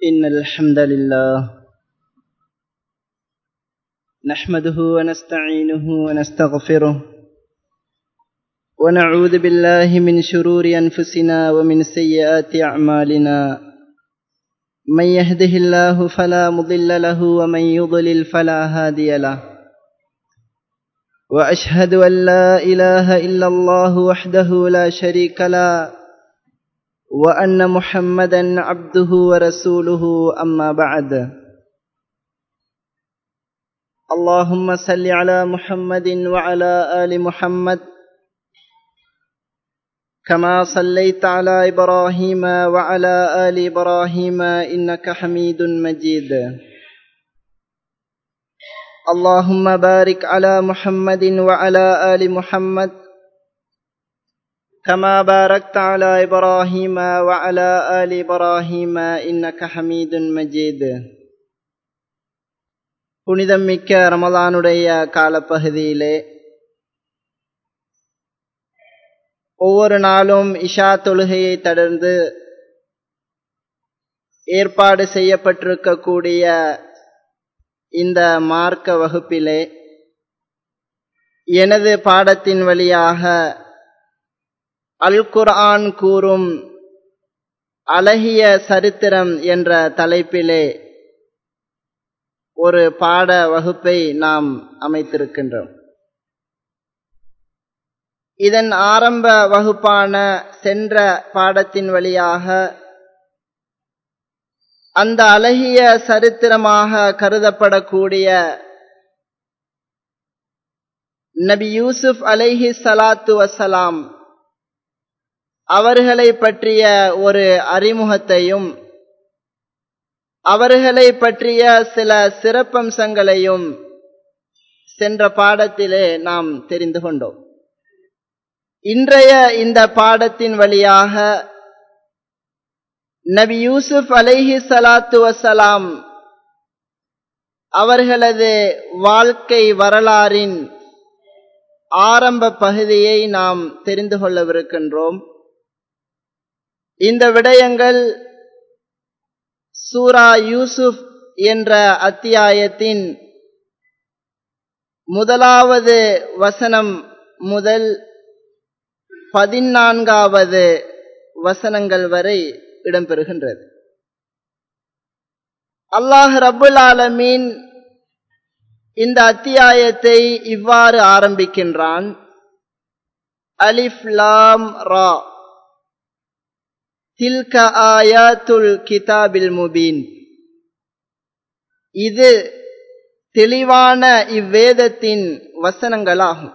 إن الحمد لله نحمده ونستعينه ونستغفره ونعوذ بالله من شرور أنفسنا ومن سيئات أعمالنا من يهده الله فلا مضل له ومن يضلل فلا هادي له وأشهد أن لا إله إلا الله وحده لا شريك له وأن محمدا عبده ورسوله أما بعد اللهم صل على محمد وعلى آل محمد كما صليت على إبراهيم وعلى آل إبراهيم إنك حميد مجيد اللهم بارك على محمد وعلى آل محمد كما باركت على إبراهيم وعلى آل إبراهيم إنك حميد مجيد புனிதம் மிக்க ரமலானுடைய காலப்பகுதியிலே ஒவ்வொரு நாளும் இஷா தொழுகையை தொடர்ந்து ஏற்பாடு செய்யப்பட்டிருக்கக்கூடிய இந்த மார்க்க வகுப்பிலே எனது பாடத்தின் வழியாக அல் குர்ஆன் கூறும் அழகிய சரித்திரம் என்ற தலைப்பிலே ஒரு பாட வகுப்பை நாம் அமைத்திருக்கின்றோம் இதன் ஆரம்ப வகுப்பான சென்ற பாடத்தின் வழியாக அந்த அழகிய சரித்திரமாக கருதப்படக்கூடிய நபி யூசுப் அலைஹி சலாத்து வசலாம் அவர்களை பற்றிய ஒரு அறிமுகத்தையும் அவர்களை பற்றிய சில சிறப்பம்சங்களையும் சென்ற பாடத்திலே நாம் தெரிந்து கொண்டோம் இன்றைய இந்த பாடத்தின் வழியாக நபி யூசுப் அலைஹி சலாத்து வசலாம் அவர்களது வாழ்க்கை வரலாறின் ஆரம்ப பகுதியை நாம் தெரிந்து கொள்ளவிருக்கின்றோம் இந்த விடயங்கள் சூரா யூசுப் என்ற அத்தியாயத்தின் முதலாவது வசனம் முதல் பதினான்காவது வசனங்கள் வரை இடம்பெறுகின்றது அல்லாஹ் ரபுல் ஆலமீன் இந்த அத்தியாயத்தை இவ்வாறு ஆரம்பிக்கின்றான் அலிஃப் லாம் ரா தில்க ஆயாத்துல் கிதாபில் முபீன் இது தெளிவான இவ்வேதத்தின் வசனங்களாகும்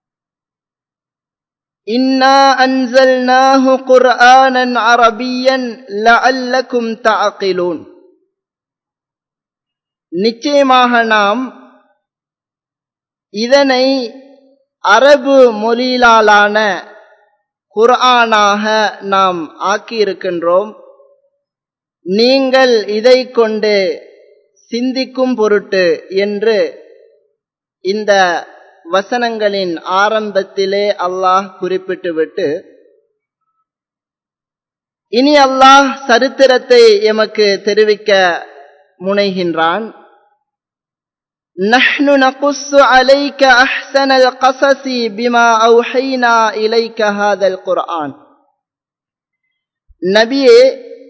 இன்னா அன்சல்நாஹு குர்ஆனன் அரபியன் லஅல்லக்கும் தஅகிலூன் நிச்சயமாக நாம் இதனை அரபு மொழியிலான குர்ஆனாக நாம் ஆக்கியிருக்கின்றோம் நீங்கள் இதை கொண்டு சிந்திக்கும் பொருட்டு என்று இந்த வசனங்களின் ஆரம்பத்திலே அல்லாஹ் குறிப்பிட்டுவிட்டு இனி அல்லாஹ் சரித்திரத்தை எமக்கு தெரிவிக்க முனைகின்றான் نحن نقص عليك أحسن القصص بما أوحينا إليك هذا القرآن நபியே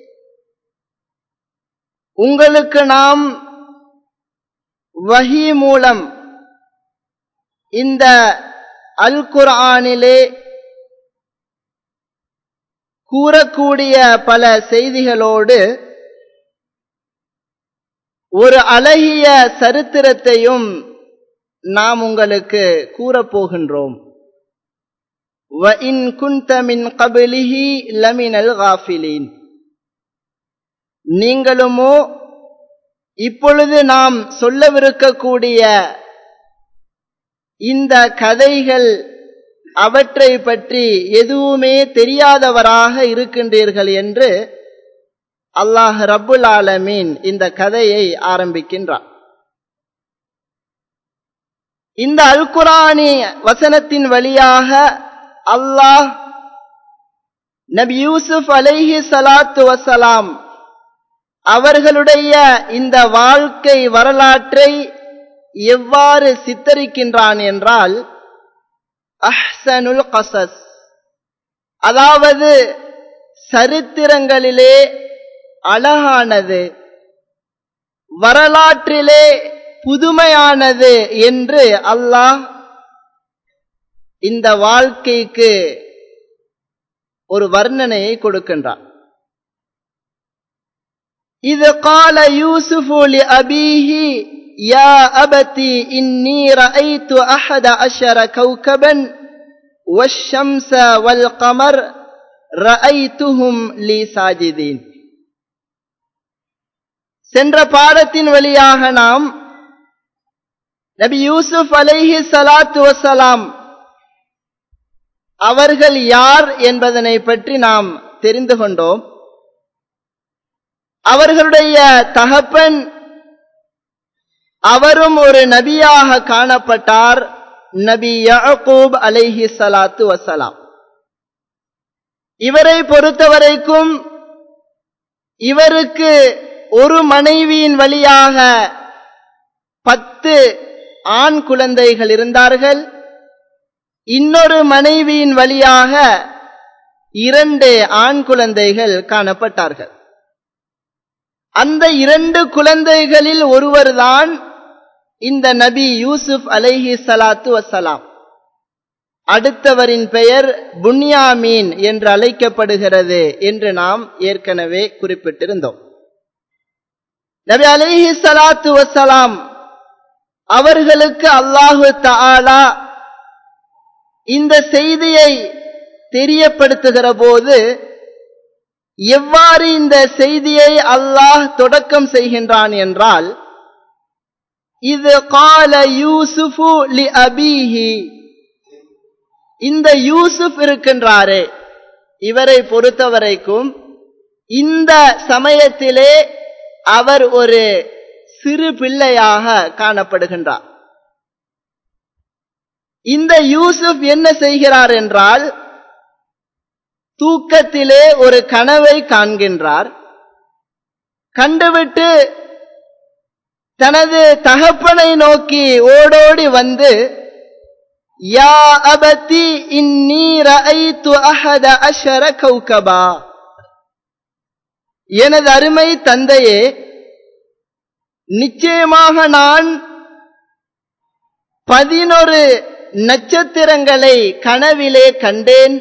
உங்களுக்கு நாம் வஹி மூலம் இந்த அல் குர்ஆனிலே கூறக்கூடிய பல செய்திகளோடு ஒரு அழகிய சரித்திரத்தையும் நாம் உங்களுக்கு கூறப்போகின்றோம் நீங்களுமோ இப்பொழுது நாம் சொல்லவிருக்கக்கூடிய இந்த கதைகள் அவற்றை பற்றி எதுவுமே தெரியாதவராக இருக்கின்றீர்கள் என்று அல்லாஹ் ரப்புல் ஆலமீன் இந்த கதையை ஆரம்பிக்கின்றார் இந்த அல்குரானி வசனத்தின் வழியாக அல்லாஹ் நபி யூசுப் அலைஹி சலாத்து வசலாம் அவர்களுடைய இந்த வாழ்க்கை வரலாற்றை எவ்வாறு சித்தரிக்கின்றான் என்றால் அஹ்சனுல் கசஸ் அதாவது சரித்திரங்களிலே அழகானது வரலாற்றிலே புதுமையானது என்று அல்லாஹ் இந்த வாழ்க்கைக்கு ஒரு வர்ணனையை கொடுக்கின்றான் இது கால யூசுஃபு லி அபீஹி யா அபதி இன்னி ரஅய்து அஹத அஷர கௌகபன் والشمس والقمر رأيتهم لي ساجدين சென்ற பாடத்தின் வழியாக நாம் நபி யூசுப் அலைஹி சலாத்து வசலாம் அவர்கள் யார் என்பதனை பற்றி நாம் தெரிந்து கொண்டோம் அவர்களுடைய தகப்பன் அவரும் ஒரு நபியாக காணப்பட்டார் நபி யாக்கூப் அலைஹி சலாத்து வசலாம் இவரை பொறுத்தவரைக்கும் இவருக்கு ஒரு மனைவியின் வழியாக பத்து ஆண் குழந்தைகள் இருந்தார்கள் இன்னொரு மனைவியின் வழியாக இரண்டு ஆண் குழந்தைகள் காணப்பட்டார்கள் அந்த இரண்டு குழந்தைகளில் ஒருவர்தான் இந்த நபி யூசுப் அலைஹி சலாத்து வசலாம் அடுத்தவரின் பெயர் புன்யாமீன் என்று அழைக்கப்படுகிறது என்று நாம் ஏற்கனவே குறிப்பிட்டிருந்தோம் நபி அலைஹி சலாத்து வசலாம் அவர்களுக்கு அல்லாஹு தாலா இந்த செய்தியை தெரியப்படுத்துகிற போது எவ்வாறு இந்த செய்தியை அல்லாஹ் தொடக்கம் செய்கின்றான் என்றால் இது கால யூசுஃபு லி அபீஹி இந்த யூசுப் இருக்கின்றாரே இவரை பொறுத்தவரைக்கும் இந்த சமயத்திலே அவர் ஒரு சிறு பிள்ளையாக காணப்படுகின்றார் இந்த யூசுப் என்ன செய்கிறார் என்றால் தூக்கத்திலே ஒரு கனவை காண்கின்றார் கண்டுவிட்டு தனது தகப்பனை நோக்கி ஓடோடி வந்து யா அபதி இன்னி ரஐத்து அஹத அஷர கௌகபா எனது அருமை தந்தையே நிச்சயமாக நான் பதினொரு நட்சத்திரங்களை கனவிலே கண்டேன்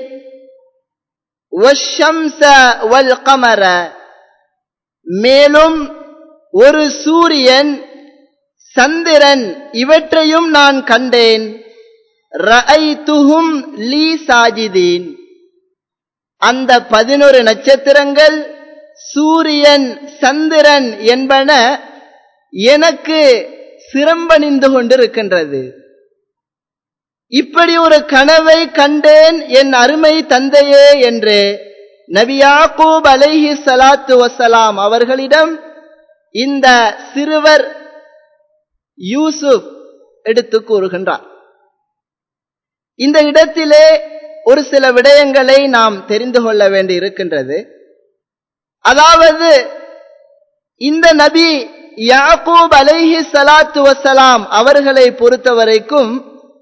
வல் கமர மேலும் ஒரு சூரியன் சந்திரன் இவற்றையும் நான் கண்டேன் ரஐத்துஹும் லீ சாஜிதீன் அந்த பதினொரு நட்சத்திரங்கள் சூரியன் சந்திரன் என்பன எனக்கு சிரம்பணிந்து கொண்டிருக்கின்றது இப்படி ஒரு கனவை கண்டேன் என் அருமை தந்தையே என்று நபியாக்கூப் அலைஹி சலாத்து வசலாம் அவர்களிடம் இந்த சிறுவர் யூசுப் எடுத்து கூறுகின்றார் இந்த இடத்திலே ஒரு சில விடயங்களை நாம் தெரிந்து கொள்ள வேண்டி இருக்கின்றது அதாவது இந்த நபி யாக்கூப் அலைஹி சலாத்து வசலாம் அவர்களை பொறுத்தவரைக்கும்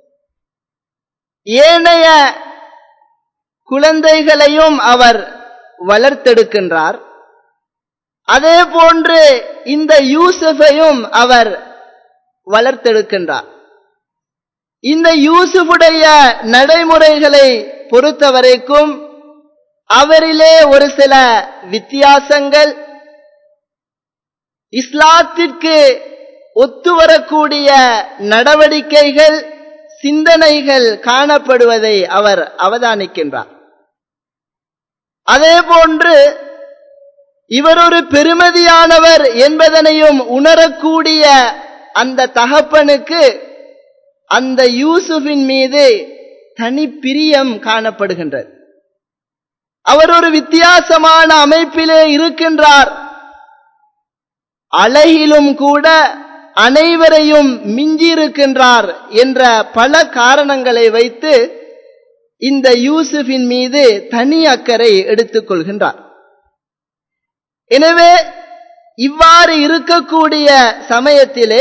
ஏனைய குழந்தைகளையும் அவர் வளர்த்தெடுக்கின்றார் அதே போன்று இந்த யூசுஃபையும் அவர் வளர்த்தெடுக்கின்றார் இந்த யூசுஃபுடைய நடைமுறைகளை பொறுத்தவரைக்கும் அவரிலே ஒரு சில வித்தியாசங்கள் இஸ்லாத்திற்கு ஒத்துவரக்கூடிய நடவடிக்கைகள் சிந்தனைகள் காணப்படுவதை அவர் அவதானிக்கின்றார் அதே போன்று இவர் ஒரு பெருமதியானவர் என்பதனையும் உணரக்கூடிய அந்த தகப்பனுக்கு அந்த யூசுஃபின் மீது தனி பிரியம் காணப்படுகின்றது அவர் ஒரு வித்தியாசமான அமைப்பிலே இருக்கின்றார் அழகிலும் கூட அனைவரையும் மிஞ்சியிருக்கின்றார் என்ற பல காரணங்களை வைத்து இந்த யூசுஃபின் மீது தனி அக்கறை எடுத்துக் கொள்கின்றார் எனவே இவ்வாறு இருக்கக்கூடிய சமயத்திலே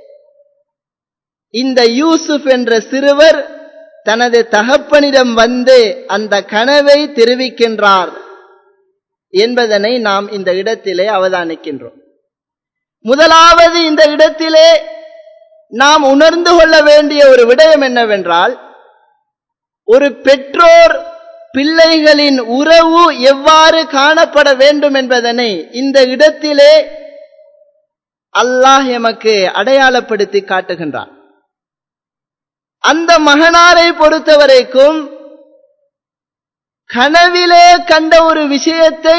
இந்த யூசுப் என்ற சிறுவர் தனது தகப்பனிடம் வந்து அந்த கனவை தெரிவிக்கின்றார் என்பதனை நாம் இந்த இடத்திலே அவதானிக்கின்றோம் முதலாவது இந்த இடத்திலே நாம் உணர்ந்து கொள்ள வேண்டிய ஒரு விடயம் என்னவென்றால் ஒரு பெற்றோர் பிள்ளைகளின் உறவு எவ்வாறு காணப்பட வேண்டும் என்பதனை இந்த இடத்திலே அல்லாஹ் எமக்கு அடையாளப்படுத்தி காட்டுகின்றான் அந்த மகனாரை பொறுத்தவரைக்கும் கனவிலே கண்ட ஒரு விஷயத்தை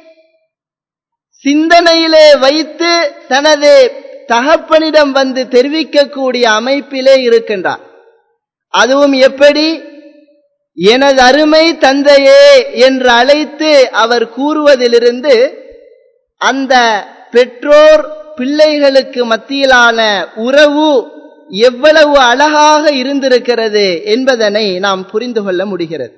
சிந்தனையிலே வைத்து தனது தகப்பனிடம் வந்து தெரிவிக்கக்கூடிய அமைப்பிலே இருக்கின்றார் அதுவும் எப்படி எனது அருமை தந்தையே என்று அழைத்து அவர் கூறுவதிலிருந்து அந்த பெற்றோர் பிள்ளைகளுக்கு மத்தியிலான உறவு எவ்வளவு அழகாக இருந்திருக்கிறது என்பதனை நாம் புரிந்து கொள்ள முடிகிறது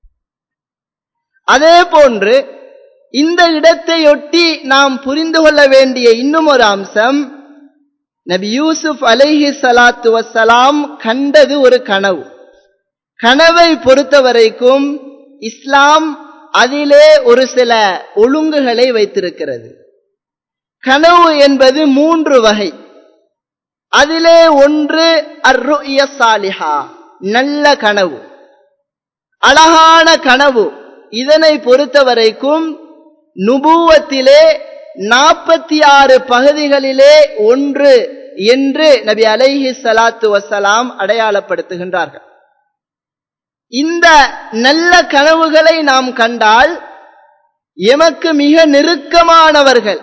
அதே போன்று இந்த இடத்தையொட்டி நாம் புரிந்து கொள்ள வேண்டிய இன்னும் ஒரு அம்சம் நபி யூசுப் அலைஹி சலாத்து வசலாம் கண்டது ஒரு கனவு கனவை பொறுத்தவரைக்கும் இஸ்லாம் அதிலே ஒரு சில ஒழுங்குகளை வைத்திருக்கிறது கனவு என்பது மூன்று வகை அதிலே ஒன்று அர்ருய சாலிஹா நல்ல கனவு அழகான கனவு இதனை பொறுத்தவரைக்கும் நுபூவத்திலே நாற்பத்தி ஆறு பகுதிகளிலே ஒன்று என்று நபி அலைஹி சலாத்து வசலாம் அடையாளப்படுத்துகின்றார்கள் இந்த நல்ல கனவுகளை நாம் கண்டால் எமக்கு மிக நெருக்கமானவர்கள்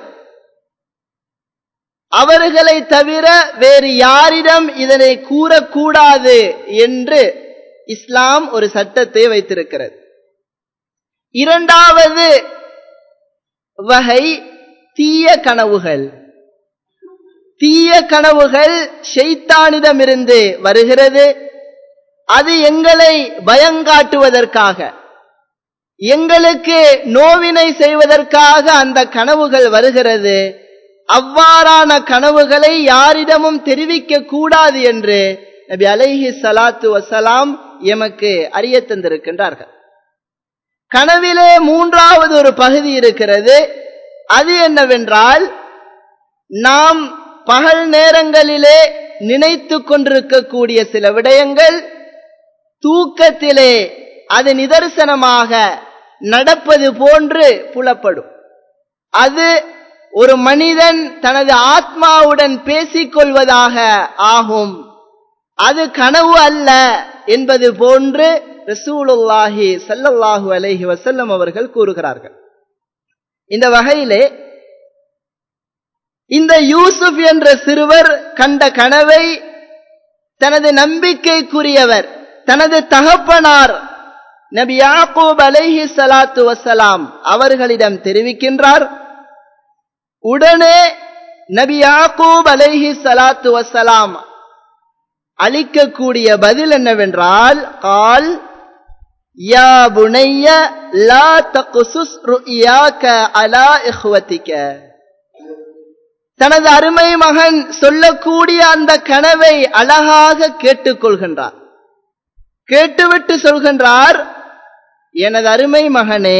அவர்களை தவிர வேறு யாரிடம் இதனை கூறக்கூடாது என்று இஸ்லாம் ஒரு சட்டத்தை வைத்திருக்கிறது இரண்டாவது வகை தீய கனவுகள் தீய கனவுகள் ஷெய்தானிடமிருந்து வருகிறது அது எங்களை பயங்காட்டுவதற்காக எங்களுக்கு நோவினை செய்வதற்காக அந்த கனவுகள் வருகிறது அவ்வாறான கனவுகளை யாரிடமும் தெரிவிக்க கூடாது என்று நபி அலைஹி சலாத்து வசலாம் எமக்கு அறிய தந்திருக்கின்றார்கள் கனவிலே மூன்றாவது ஒரு பகுதி இருக்கிறது அது என்னவென்றால் நாம் பகல் நேரங்களிலே நினைத்து கொண்டிருக்கக்கூடிய சில விடயங்கள் தூக்கத்திலே அது நிதர்சனமாக நடப்பது போன்று புலப்படும் அது ஒரு மனிதன் தனது ஆத்மாவுடன் பேசிக் கொள்வதாக ஆகும் அது கனவு அல்ல என்பது போன்று ரசூலுல்லாஹி சல்லல்லாஹு அலைஹி வசல்லம் அவர்கள் கூறுகிறார்கள் இந்த வகையிலே இந்த யூசுப் என்ற சிறுவர் கண்ட கனவை தனது நம்பிக்கைக்குரியவர் தனது தகப்பனார் நபி யாக்கூப் அலைஹி சலாத்து வசலாம் அவர்களிடம் தெரிவிக்கின்றார் உடனே நபி யாக்கூப் அலைஹி சலாத்து வசலாம் அளிக்கக்கூடிய பதில் என்னவென்றால் கால் யா புனைய லா தகுசுஸ் ருயாக்க அலா இஹ்வத்திக்க தனது அருமை மகன் சொல்லக்கூடிய அந்த கனவை அழகாக கேட்டுக்கொள்கின்றார் கேட்டுவிட்டு சொல்கின்றார் எனது அருமை மகனே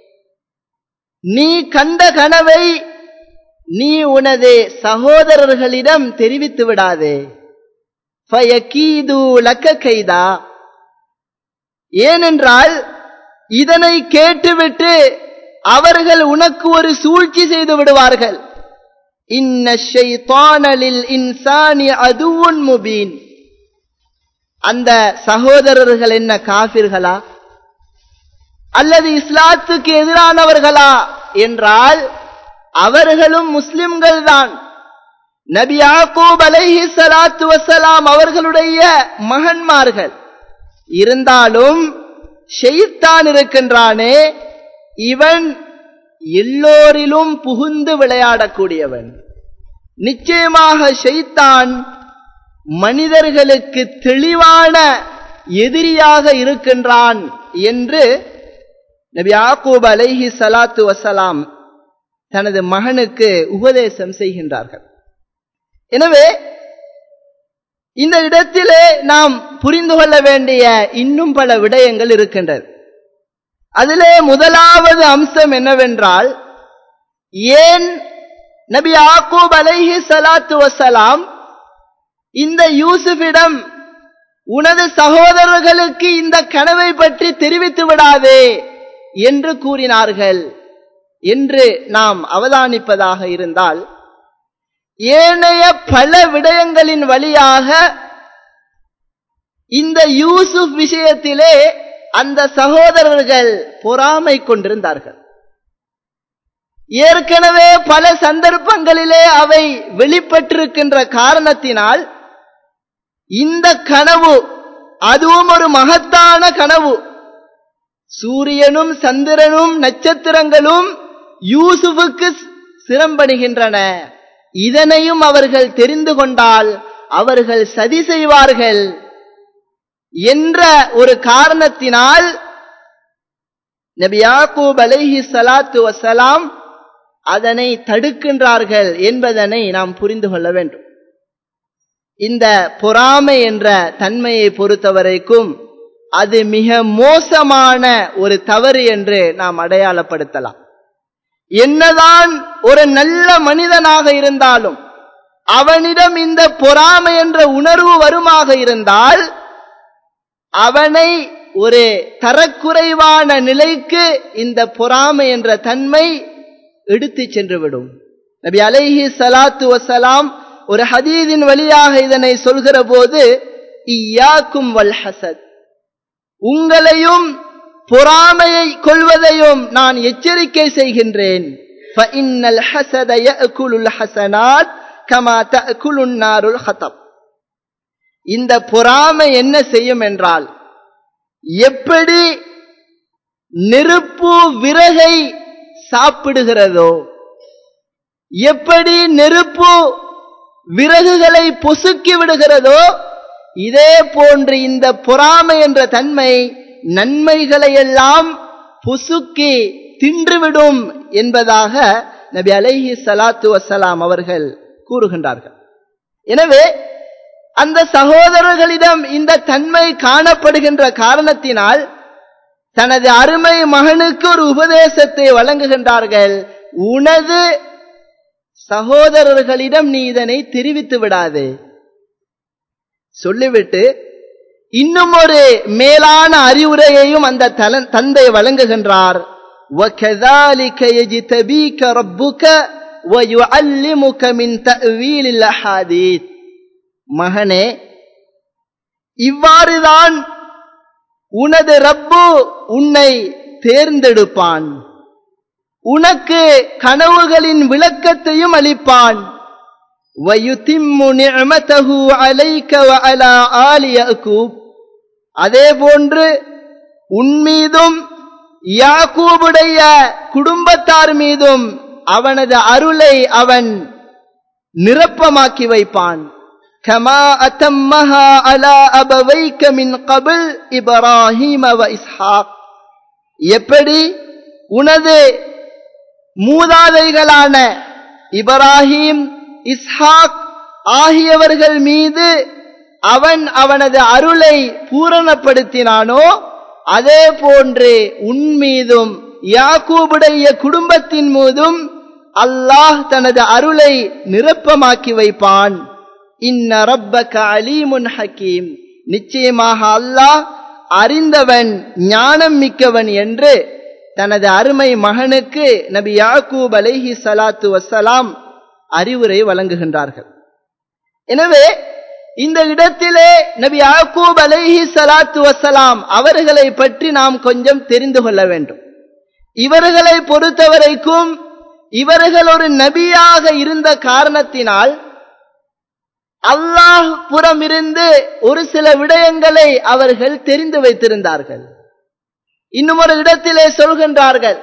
நீ கண்ட கனவை நீ உனது சகோதரர்களிடம் தெரிவித்து விடாதே கைதா ஏனென்றால் இதனை கேட்டுவிட்டு அவர்கள் உனக்கு ஒரு சூழ்ச்சி செய்து விடுவார்கள் இன்ன ஷைத்தானலில் இன்சானி அதுவுன் முபீன் அந்த சகோதரர்கள் என்ன காபிர்களா அல்லது இஸ்லாத்துக்கு எதிரானவர்களா என்றால் அவர்களும் முஸ்லிம்கள் தான் நபி யாக்கூப் அலைஹி சலாத்து வசலாம் அவர்களுடைய மகன்மார்கள் இருந்தாலும் ஷெய்தான் இருக்கின்றானே இவன் எல்லோரிலும் புகுந்து விளையாடக்கூடியவன் நிச்சயமாக ஷெய்தான் மனிதர்களுக்கு தெளிவான எதிரியாக இருக்கின்றான் என்று நபி யாக்கூப் அலைஹி சலாத்து வசலாம் தனது மகனுக்கு உபதேசம் செய்கின்றார்கள் எனவே இந்த இடத்திலே நாம் புரிந்து கொள்ள வேண்டிய இன்னும் பல விடயங்கள் இருக்கின்றது அதிலே முதலாவது அம்சம் என்னவென்றால் ஏன் நபி ஆக்கூப் அலைஹி சலாத்து வசலாம் இந்த யூசுஃபிடம் உனது சகோதரர்களுக்கு இந்த கனவை பற்றி தெரிவித்து விடாதே என்று கூறினார்கள் என்று நாம் அவதானிப்பதாக இருந்தால் ஏனைய பல விடயங்களின் வழியாக இந்த யூசுப் விஷயத்திலே அந்த சகோதரர்கள் பொறாமை கொண்டிருந்தார்கள் ஏற்கனவே பல சந்தர்ப்பங்களிலே அவை வெளிப்பட்டிருக்கின்ற காரணத்தினால் இந்த கனவு அதுவும் ஒரு மகத்தான கனவு சூரியனும் சந்திரனும் நட்சத்திரங்களும் யூசுஃபுக்கு சிரம்படுகின்றன இதனையும் அவர்கள் தெரிந்து கொண்டால் அவர்கள் சதி செய்வார்கள் என்ற ஒரு காரணத்தினால் நபி யாக்கூப் அலைஹி சலாத்து வசலாம் அதனை தடுக்கின்றார்கள் என்பதனை நாம் புரிந்து கொள்ள வேண்டும் இந்த பொறாமை என்ற தன்மையை பொறுத்தவரைக்கும் அது மிக மோசமான ஒரு தவறு என்று நாம் அடையாளப்படுத்தலாம் என்னதான் ஒரு நல்ல மனிதனாக இருந்தாலும் அவனிடம் இந்த பொறாமை என்ற உணர்வு வருமாக இருந்தால் அவனை ஒரு தரக்குறைவான நிலைக்கு இந்த பொறாமை என்ற தன்மை எடுத்து சென்றுவிடும் நபி அலைஹி சலாத்து வசலாம் ஒரு ஹதீதின் வழியாக இதனை சொல்கிற போது இயாக்கும் வல் ஹசத் உங்களையும் பொறாமையை கொள்வதையும் நான் எச்சரிக்கை செய்கின்றேன் இந்த பொறாமை என்ன செய்யும் என்றால் எப்படி நெருப்பு விறகை சாப்பிடுகிறதோ எப்படி நெருப்பு விறகுகளை பொசுக்கி விடுகிறதோ இதே போன்று இந்த பொறாமை என்ற தன்மை நன்மைகளை எல்லாம் பொசுக்கி தின்றுவிடும் என்பதாக நபி அலைஹி சலாத்து வசலாம் அவர்கள் கூறுகின்றார்கள் எனவே அந்த சகோதரர்களிடம் இந்த தன்மை காணப்படுகின்ற காரணத்தினால் தனது அருமை மகனுக்கு ஒரு உபதேசத்தை வழங்குகின்றார்கள் உனது சகோதரர்களிடம் நீ இதனை தெரிவித்து விடாது சொல்லிவிட்டு இன்னும் ஒரு மேலான அறிவுரையையும் அந்த தந்தை வழங்குகின்றார் وَكَذَلِكَ يَجْتَبِيكَ رَبُّكَ وَيُعَلِّمُكَ مِنْ تَأْوِيلِ الْأَحَادِيثِ மகனே இவ்வாறுதான் உனது ரப்பு உன்னை தேர்ந்தெடுப்பான் உனக்கு கனவுகளின் விளக்கத்தையும் அளிப்பான் وَيُتِمُّ نِعْمَتَهُ عَلَيْكَ وَعَلَى آلِ يَعْقُوبَ அதே போன்று உன் மீதும் யாக்கூபுடைய குடும்பத்தார் மீதும் அவனது அருளை அவன் நிரப்பமாக்கி வைப்பான் கமா அத்தம்மஹா அலா அபவைக்க மின் கபில் இப்ராஹிம் வ இஸ்ஹாக் எப்படி உனது மூதாதைகளான இப்ராஹிம் இஸ்ஹாக் ஆகியவர்கள் மீது அவன் அவனது அருளை பூரணப்படுத்தினானோ அதே போன்று உன் மீதும் யாக்கூபுடைய குடும்பத்தின் மீதும் அல்லாஹ் தனது அருளை நிரப்பமாக்கி வைப்பான் இன்ன ரப்பக அலீமுன் ஹக்கீம் நிச்சயமாக அல்லாஹ் அறிந்தவன் ஞானம் மிக்கவன் என்று தனது அருமை மகனுக்கு நபி யாக்கூப் அலைஹி சலாத்து வசலாம் அறிவுரை வழங்குகின்றார்கள் எனவே இந்த இடத்திலே நபி யாக்கூப் அலைஹி சலாத்து வசலாம் அவர்களை பற்றி நாம் கொஞ்சம் தெரிந்து கொள்ள வேண்டும் இவர்களை பொறுத்தவரைக்கும் இவர்கள் ஒரு நபியாக இருந்த காரணத்தினால் அல்லாஹ் புறம் இருந்து ஒரு சில விடயங்களை அவர்கள் தெரிந்து வைத்திருந்தார்கள் இன்னும் ஒரு இடத்திலே சொல்கின்றார்கள்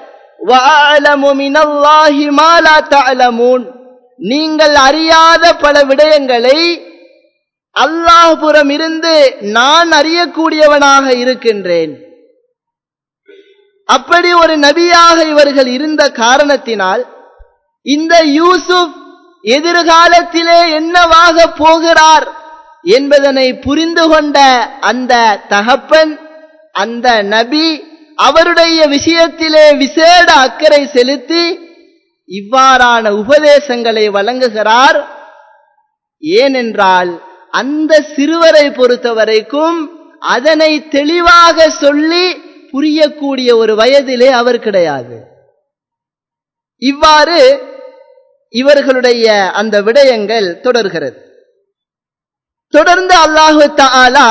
நீங்கள் அறியாத பல விடயங்களை அல்லாஹ்புறம் இருந்து நான் அறியக்கூடியவனாக இருக்கின்றேன் அப்படி ஒரு நபியாக இவர்கள் இருந்த காரணத்தினால் இந்த யூசுப் எதிர்காலத்திலே என்னவாக போகிறார் என்பதனை புரிந்து கொண்ட அந்த தகப்பன் அந்த நபி அவருடைய விஷயத்திலே விசேட அக்கறை செலுத்தி இவ்வாறான உபதேசங்களை வழங்குகிறார் ஏனென்றால் அந்த சிறுவரை பொறுத்தவரைக்கும் அதனை தெளிவாக சொல்லி புரியக்கூடிய ஒரு வயதிலே அவர் கிடையாது இவ்வாறு இவர்களுடைய அந்த விடயங்கள் தொடர்கிறது தொடர்ந்து அல்லாஹு தாலா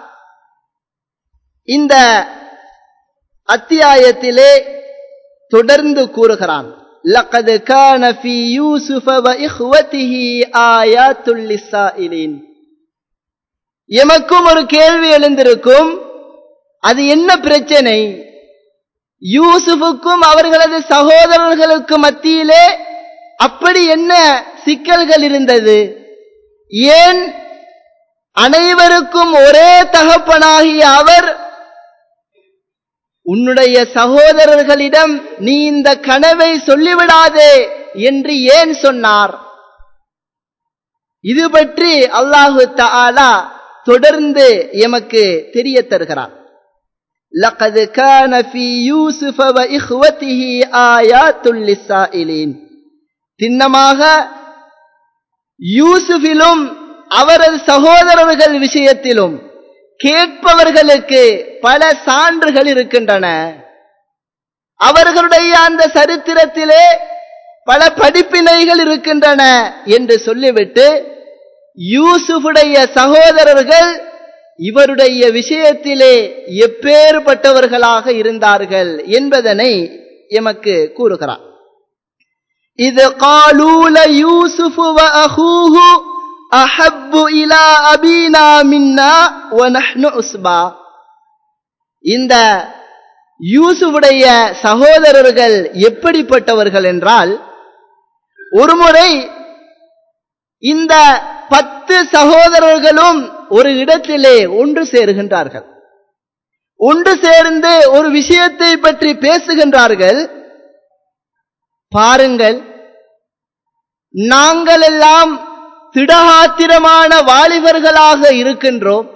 இந்த அத்தியாயத்திலே தொடர்ந்து கூறுகிறான் لقد كان في يوسف وإخوته آيات للسائلين எமக்கும் ஒரு கேள்வி எழுந்திருக்கும் அது என்ன பிரச்சனை யூசுஃபுக்கும் அவர்களது சகோதரர்களுக்கு மத்தியிலே அப்படி என்ன சிக்கல்கள் இருந்தது ஏன் அனைவருக்கும் ஒரே தகப்பனாகிய அவர் உன்னுடைய சகோதரர்களிடம் நீ இந்த கனவை சொல்லிவிடாதே என்று ஏன் சொன்னார் இது பற்றி அல்லாஹு தாலா தொடர்ந்து எமக்கு தெரிய தருகிறார் لقد كان في يوسف وإخوته آيات للسائلين திண்ணமாக யூசுஃபிலும் அவரது சகோதரர்கள் விஷயத்திலும் கேட்பவர்களுக்கு பல சான்றுகள் இருக்கின்றன அவர்களுடைய அந்த சரித்திரத்திலே பல படிப்பினைகள் இருக்கின்றன என்று சொல்லிவிட்டு யூசுஃபுடைய சகோதரர்கள் இவருடைய விஷயத்திலே எப்பேற்பட்டவர்களாக இருந்தார்கள் என்பதனை எமக்கு கூறுகிறார் இது காலூல யூசுஃபு வ அஹூஹு அஹப்பு இலா அபீனா மின்னா வ நஹ்னு உஸ்பா இந்த யூசுஃபுடைய சகோதரர்கள் எப்படிப்பட்டவர்கள் என்றால் ஒருமுறை இந்த பத்து சகோதரர்களும் ஒரு இடத்திலே ஒன்று சேருகின்றார்கள் ஒன்று சேர்ந்து ஒரு விஷயத்தை பற்றி பேசுகின்றார்கள் பாருங்கள் நாங்கள் எல்லாம் திடகாத்திரமான வாலிபர்களாக இருக்கின்றோம்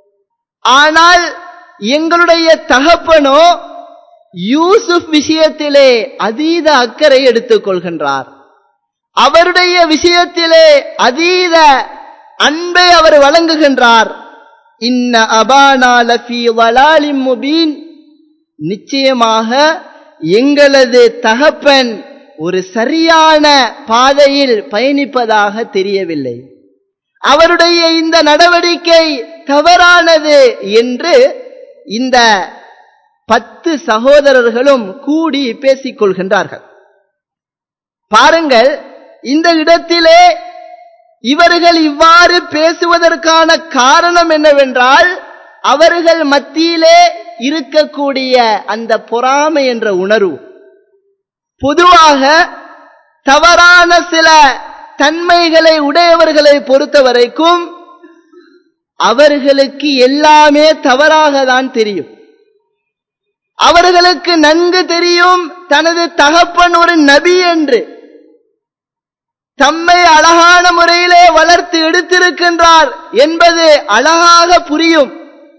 ஆனால் எங்களுடைய தகப்பனோ யூசுப் விஷயத்திலே அதீத அக்கறை எடுத்துக் கொள்கின்றார் அவருடைய விஷயத்திலே அதீத அன்பை அவர் வழங்குகின்றார் இன்ன அபானா லஃபி வலாலிம் முபீன் நிச்சயமாக எங்களது தகப்பன் ஒரு சரியான பாதையில் பயணிப்பதாக தெரியவில்லை அவருடைய இந்த நடவடிக்கை தவறானது என்று இந்த பத்து சகோதரர்களும் கூடி பேசிக் கொள்கின்றார்கள் பாருங்கள் இந்த இடத்திலே இவர்கள் இவ்வாறு பேசுவதற்கான காரணம் என்னவென்றால் அவர்கள் மத்தியிலே இருக்கக்கூடிய அந்த பொறாமை என்ற உணர்வு பொதுவாக தவறான சில தன்மைகளை உடையவர்களை பொறுத்தவரைக்கும் அவர்களுக்கு எல்லாமே தவறாக தான் தெரியும் அவர்களுக்கு நன்கு தெரியும் தனது தகப்பன் ஒரு நபி என்று தம்மை அழகான முறையிலே வளர்த்து எடுத்திருக்கின்றார் என்பது அழகாக புரியும்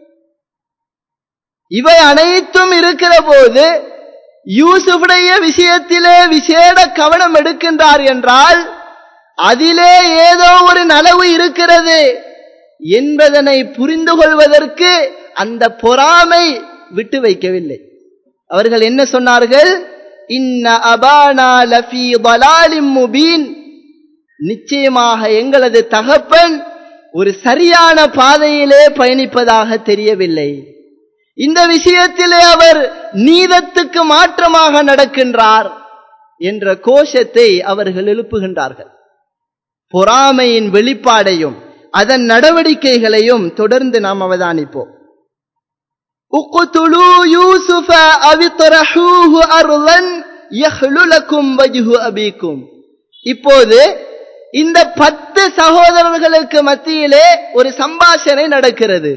இவை அனைத்தும் இருக்கிற போது யூசுஃபுடைய விஷயத்திலே விசேட கவனம் எடுக்கின்றார் என்றால் அதிலே ஏதோ ஒரு நலவு இருக்கிறது என்பதனை புரிந்து கொள்வதற்கு அந்த பொறாமை விட்டு வைக்கவில்லை அவர்கள் என்ன சொன்னார்கள் இன்ன அபானா லஃபி வலாலிம் முபீன் நிச்சயமாக எங்களது தகப்பன் ஒரு சரியான பாதையிலே பயணிப்பதாக தெரியவில்லை இந்த விஷயத்திலே அவர் நீதத்துக்கு மாற்றமாக நடக்கின்றார் என்ற கோஷத்தை அவர்கள் எழுப்புகின்றார்கள் பொறாமையின் வெளிப்பாடையும் அதன் நடவடிக்கைகளையும் தொடர்ந்து நாம் அவதானிப்போம் உக்குதுலு யூசுஃப அவித்தரஹூஹு அர்லன் யஹ்லுலக்கும் வஜ்ஹு அபீக்கும் இப்போது இந்த பத்து சகோதரர்களுக்கு மத்தியிலே ஒரு சம்பாஷணை நடக்கிறது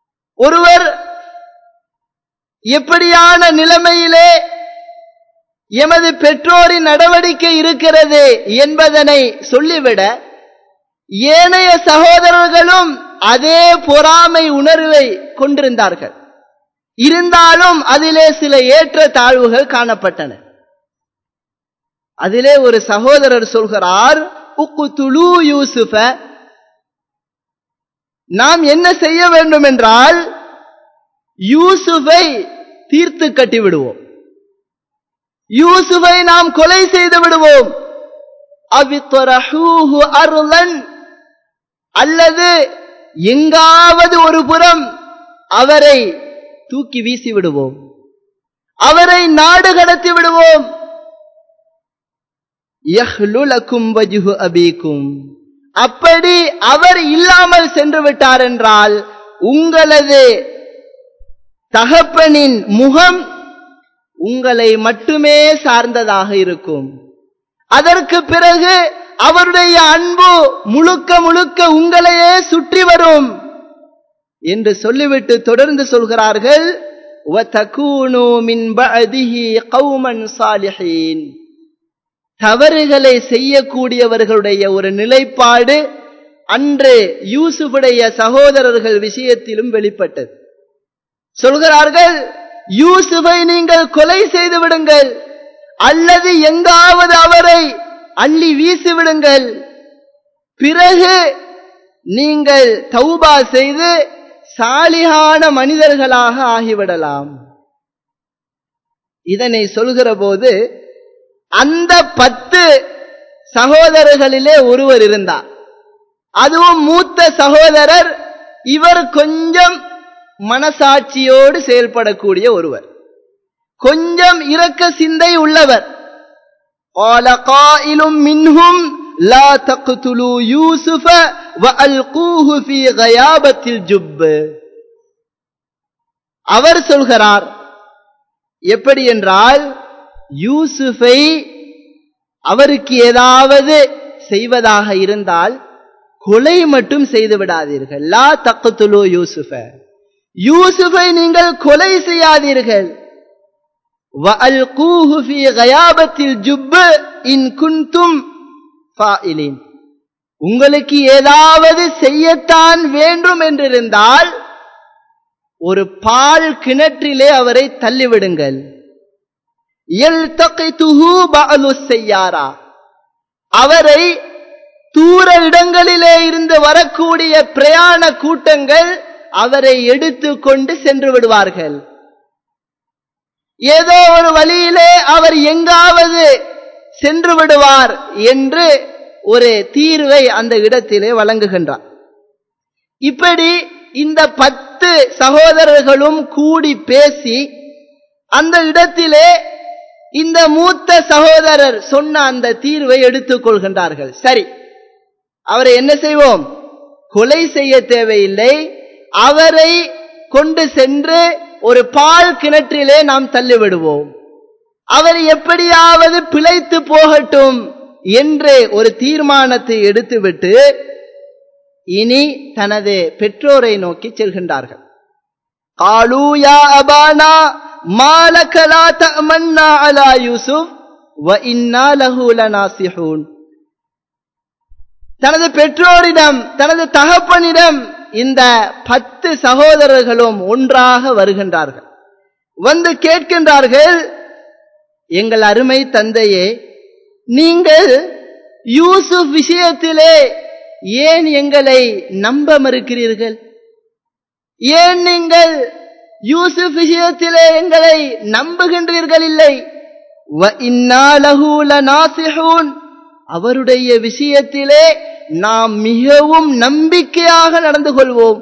ஒருவர் எப்படியான நிலைமையிலே எமது பெற்றோரின் நடவடிக்கை இருக்கிறது என்பதனை சொல்லிவிட ஏனைய சகோதரர்களும் அதே பொறாமை உணர்வை கொண்டிருந்தார்கள் இருந்தாலும் அதிலே சில ஏற்ற தாழ்வுகள் காணப்பட்டன அதிலே ஒரு சகோதரர் சொல்கிறார் உக்கு துளு யூசுஃப நாம் என்ன செய்ய வேண்டும் என்றால் யூசுஃபை தீர்த்து கட்டி விடுவோம் யூசுஃபை நாம் கொலை செய்து விடுவோம் அவித்வரஹூஹு அருளன் அல்லது எங்காவது ஒரு புறம் அவரை தூக்கி வீசி விடுவோம் அவரை நாடு கடத்தி விடுவோம் யஹ்லுலக்கும் வஜுஹு அபீக்கும் அப்படி அவர் இல்லாமல் சென்று விட்டார் என்றால் உங்களது தகப்பனின் முகம் உங்களை மட்டுமே சார்ந்ததாக இருக்கும் அதற்கு பிறகு அவருடைய அன்பு முழுக்க முழுக்க உங்களையே சுற்றி வரும் என்று சொல்லிவிட்டு தொடர்ந்து சொல்கிறார்கள் தவறுகளை செய்யக்கூடியவர்களுடைய ஒரு நிலைப்பாடு அன்று யூசுஃபுடைய சகோதரர்கள் விஷயத்திலும் வெளிப்பட்டது சொல்கிறார்கள் யூசுஃபை நீங்கள் கொலை செய்து விடுங்கள் அல்லது எங்காவது அவரை அள்ளி வீசி விடுங்கள் பிறகு நீங்கள் தௌபா செய்து சாலிகான மனிதர்களாக ஆகிவிடலாம் இதனை சொல்கிற போது அந்த பத்து சகோதரர்களிலே ஒருவர் இருந்தார் அதுவும் மூத்த சகோதரர் இவர் கொஞ்சம் மனசாட்சியோடு செயல்படக்கூடிய ஒருவர் கொஞ்சம் இரக்க சிந்தை உள்ளவர் قال قائل منهم لا تقتلوا يوسف وألقوه في غيابة الجب அவர் சொல்கிறார் எப்படி என்றால் யூசுஃபை அவருக்கு ஏதாவது செய்வதாக இருந்தால் கொலை மட்டும் செய்து விடாதீர்கள் லா தக்குத்துலு யூசுஃப யூசுஃபை நீங்கள் கொலை செய்யாதீர்கள் وَأَلْقُوهُ فِي غَيَابَةِ الْجُبِّ إِن كُنتُمْ فَاعِلِينَ உங்களுக்கு ஏதாவது செய்யத்தான் வேண்டும் என்றிருந்தால் ஒரு பால் கிணற்றிலே அவரை தள்ளிவிடுங்கள் செய்யாரா அவரை தூர இடங்களிலே இருந்து வரக்கூடிய பிரயாண கூட்டங்கள் அவரை எடுத்துக்கொண்டு சென்று விடுவார்கள் ஏதோ ஒரு வழியிலே அவர் எங்காவது சென்று விடுவார் என்று ஒரு தீர்வை அந்த இடத்திலே வழங்குகின்றார் இப்படி இந்த பத்து சகோதரர்களும் கூடி பேசி அந்த இடத்திலே இந்த மூத்த சகோதரர் சொன்ன அந்த தீர்வை எடுத்துக் கொள்கின்றார்கள் சரி அவரை என்ன செய்வோம் கொலை செய்ய தேவையில்லை அவரை கொண்டு சென்று ஒரு பால் கிணற்றிலே நாம் தள்ளிவிடுவோம் அவர் எப்படியாவது பிழைத்து போகட்டும் என்று ஒரு தீர்மானத்தை எடுத்துவிட்டு இனி தனது பெற்றோரை நோக்கி செல்கின்றார்கள் காலூயா அபானா மாலகலா தமன்னா அலா யூசுப் வ இன்னா லஹு லநாசிஹூன் தனது பெற்றோரிடம் தனது தகப்பனிடம் இந்த பத்து சகோதரர்களும் ஒன்றாக வருகின்றார்கள் வந்து கேட்கின்றார்கள் எங்கள் அருமை தந்தையே நீங்கள் யூசுப் விஷயத்திலே ஏன் எங்களை நம்ப மறுக்கிறீர்கள் ஏன் நீங்கள் யூசுப் விஷயத்திலே எங்களை நம்புகின்றீர்கள் இல்லை அவருடைய விஷயத்திலே நாம் மிகவும் நம்பிக்கையாக நடந்து கொள்வோம்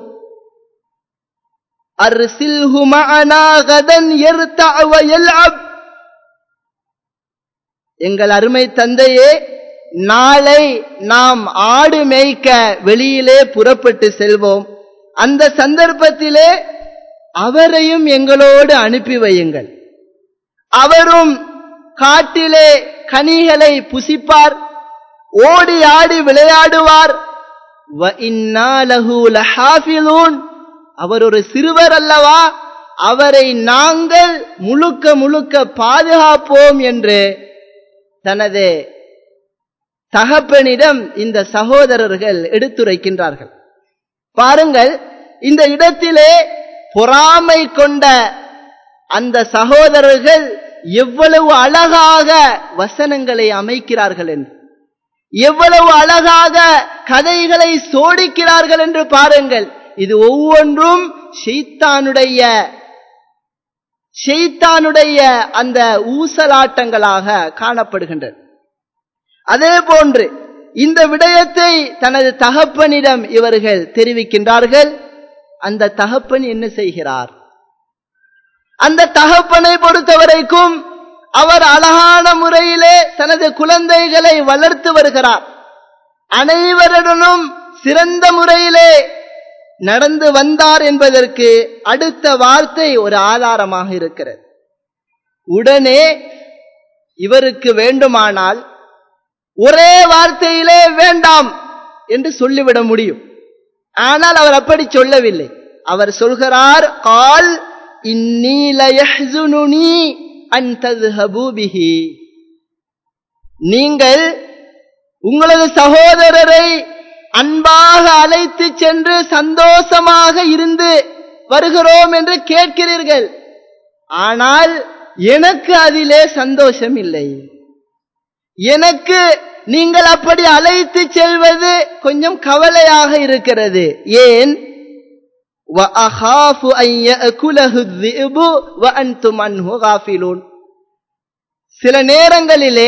எங்கள் அருமை தந்தையே நாளை நாம் ஆடு மேய்க்க வெளியிலே புறப்பட்டு செல்வோம் அந்த சந்தர்ப்பத்திலே அவரையும் எங்களோடு அனுப்பி வையுங்கள் அவரும் காட்டிலே கனிகளை புசிப்பார் ஓடி ஆடி விளையாடுவார் அவர் ஒரு சிறுவர் அல்லவா அவரை நாங்கள் முழுக்க முழுக்க பாதுகாப்போம் என்று தனது தகப்பனிடம் இந்த சகோதரர்கள் எடுத்துரைக்கின்றார்கள் பாருங்கள் இந்த இடத்திலே பொறாமை கொண்ட அந்த சகோதரர்கள் எவ்வளவு அழகாக வசனங்களை அமைக்கிறார்கள் என்று எவ்வளவு அழகாக கதைகளை சோடிக்கிறார்கள் என்று பாருங்கள் இது ஒவ்வொன்றும் ஷெய்தானுடைய ஷெய்தானுடைய அந்த ஊசலாட்டங்களாக காணப்படுகின்றது அதே போன்று இந்த விடயத்தை தனது தகப்பனிடம் இவர்கள் தெரிவிக்கின்றார்கள் அந்த தகப்பன் என்ன செய்கிறார் அந்த தகப்பனை பொறுத்தவரைக்கும் அவர் அழகான முறையிலே தனது குழந்தைகளை வளர்த்து வருகிறார் அனைவருடனும் சிறந்த முறையிலே நடந்து வந்தார் என்பதற்கு அடுத்த வார்த்தை ஒரு ஆதாரமாக இருக்கிறது உடனே இவருக்கு வேண்டுமானால் ஒரே வார்த்தையிலே வேண்டாம் என்று சொல்லிவிட முடியும் ஆனால் அவர் அப்படி சொல்லவில்லை அவர் சொல்கிறார் கால் இன்னீலயஹ்சுனுனி அன் தத்ஹபு பிஹி நீங்கள் உங்களது சகோதரரை அன்பாக அழைத்து சென்று சந்தோஷமாக இருந்து வருகிறோம் என்று கேட்கிறீர்கள் ஆனால் எனக்கு அதிலே சந்தோஷம் இல்லை எனக்கு நீங்கள் அப்படி அழைத்து செல்வது கொஞ்சம் கவலையாக இருக்கிறது ஏன் وَأَخَافُ أَن يَأْكُلَهُ الذِّئْبُ وَأَنْتُمْ عَنْهُ غَافِلُونَ சில நேரங்களிலே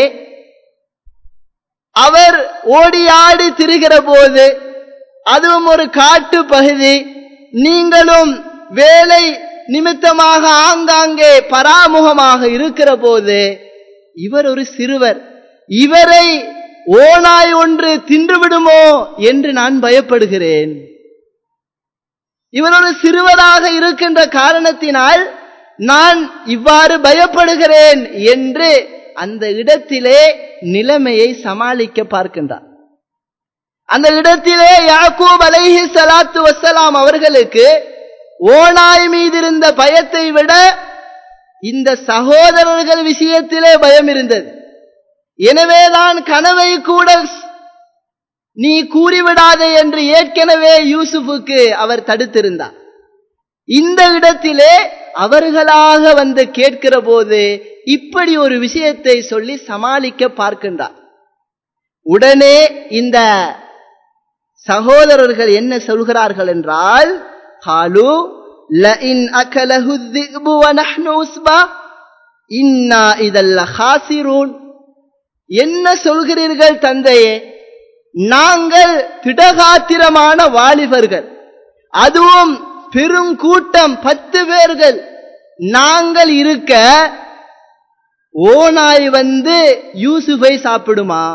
அவர் ஓடி ஆடி திரிகிற போது அதுவும் ஒரு காட்டு பகுதி நீங்களும் வேலை நிமித்தமாக ஆங்காங்கே பராமுகமாக இருக்கிற போது இவர் ஒரு சிறுவர் இவரை ஓனாய் ஒன்று தின்றுவிடுமோ என்று நான் பயப்படுகிறேன் இவர் ஒரு சிறுவராக இருக்கின்ற காரணத்தினால் நான் இவ்வாறு பயப்படுகிறேன் என்று அந்த இடத்திலே நிலைமையை சமாளிக்க பார்க்கின்றார் அந்த இடத்திலே யாக்கூப் அலைஹி சலாத்து வசலாம் அவர்களுக்கு ஓனாய் மீது இருந்த பயத்தை விட இந்த சகோதரர்கள் விஷயத்திலே பயம் இருந்தது எனவேதான் கனவை கூட நீ கூறிவிடாதே என்று ஏற்கனவே யூசுஃபுக்கு அவர் தடுத்திருந்தார் இந்த இடத்திலே அவர்களாக வந்து கேட்கிற போது இப்படி ஒரு விஷயத்தை சொல்லி சமாளிக்க பார்க்கின்றார் உடனே இந்த சகோதரர்கள் என்ன சொல்கிறார்கள் என்றால் ஹாலு லஇன் அகலஹு الذئب ونحن உஸ்பா இன்னா இதல்ல ஹாசிரூன் என்ன சொல்கிறீர்கள் தந்தையே நாங்கள் திடகாத்திரமான வாலிபர்கள் அதுவும் பெருங்கூட்டம் பத்து பேர்கள் நாங்கள் இருக்க ஓனாய் வந்து யூசுஃபை சாப்பிடுமா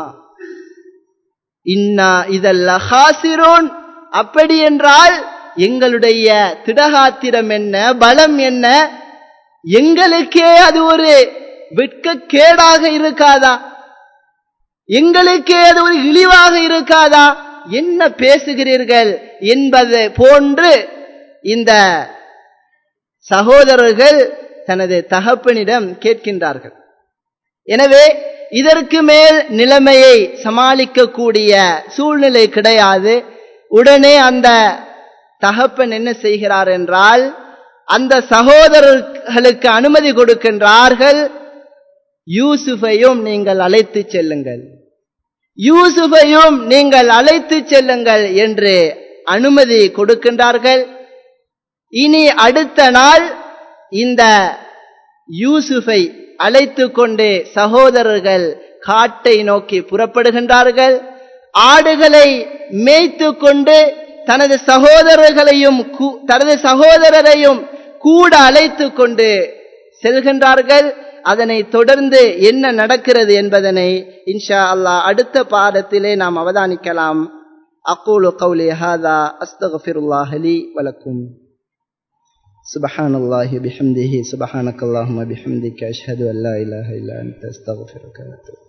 இன்னா இதல்ல ஹாசிரோன் அப்படி என்றால் எங்களுடைய திடகாத்திரம் என்ன பலம் என்ன எங்களுக்கே அது ஒரு வெட்கக்கேடாக இருக்காதா எங்களுக்கே அது ஒரு இழிவாக இருக்காதா என்ன பேசுகிறீர்கள் என்பது போன்று இந்த சகோதரர்கள் தனது தகப்பனிடம் கேட்கின்றார்கள் எனவே இதற்கு மேல் நிலைமையை சமாளிக்கக்கூடிய சூழ்நிலை கிடையாது உடனே அந்த தகப்பன் என்ன செய்கிறார் என்றால் அந்த சகோதரர்களுக்கு அனுமதி கொடுக்கின்றார்கள் யூசுஃபையும் நீங்கள் அழைத்து செல்லுங்கள் யூசுஃபையும் நீங்கள் அழைத்து செல்லுங்கள் என்று அனுமதி கொடுக்கின்றார்கள் இனி அடுத்த நாள் இந்த யூசுஃபை அழைத்து கொண்டு சகோதரர்கள் காட்டை நோக்கி புறப்படுகின்றார்கள் ஆடுகளை மேய்த்து கொண்டு தனது சகோதரர்களையும் தனது சகோதரரையும் கூட அழைத்து கொண்டு செல்கின்றார்கள் அதனை தொடர்ந்து என்ன நடக்கிறது என்பதனை இன்ஷா அல்லாஹ் அடுத்த பாடத்திலே நாம் அவதானிக்கலாம் அக்கூலு கௌலி ஹாதா அஸ்தகஃபிருல்லாஹ் லி வலக்கும் سبحان الله بحمده سبحانك اللهم بحمدك أشهد أن لا إله إلا أنت أستغفرك وأتوب